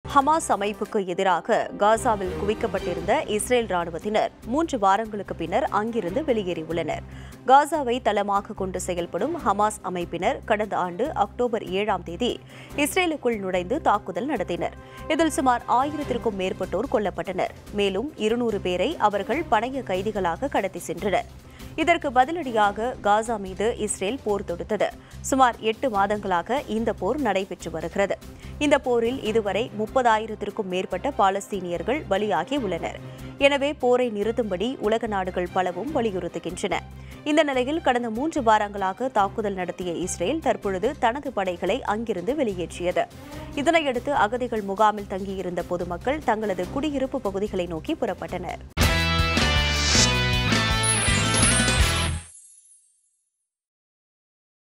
Hamas அமைப்புக்கு எதிராக காசாவில் குவிக்கப்பட்டிருந்த இஸ்ரேல் ராணுவத்தினர் மூன்று வாரங்களுக்கு பின்னர் அங்கிருந்து வெளியேறியுள்ளனர் காசாவை தளமாக கொண்டு செயல்படும் ஹமாஸ் அமைப்பினர் கடந்த ஆண்டு அக்டோபர் ஏழாம் தேதி இஸ்ரேலுக்குள் நுழைந்து தாக்குதல் நடத்தினர் இதில் சுமார் ஆயிரத்திற்கும் மேற்பட்டோர் கொல்லப்பட்டனர் மேலும் இருநூறு பேரை அவர்கள் பணைய கைதிகளாக கடத்தி சென்றனர் இதற்கு பதிலடியாக காசா மீது இஸ்ரேல் போர் தொடுத்தது சுமார் எட்டு மாதங்களாக இந்த போர் நடைபெற்று வருகிறது இந்த போரில் இதுவரை முப்பதாயிரத்திற்கும் மேற்பட்ட பாலஸ்தீனியர்கள் பலியாகி உள்ளனர் எனவே போரை நிறுத்தும்படி உலக நாடுகள் பலவும் வலியுறுத்துகின்றன இந்த நிலையில் கடந்த மூன்று வாரங்களாக தாக்குதல் நடத்திய இஸ்ரேல் தற்பொழுது தனது படைகளை அங்கிருந்து வெளியேற்றியது இதனையடுத்து அகதிகள் முகாமில் தங்கியிருந்த பொதுமக்கள் தங்களது குடியிருப்பு பகுதிகளை நோக்கி புறப்பட்டனர்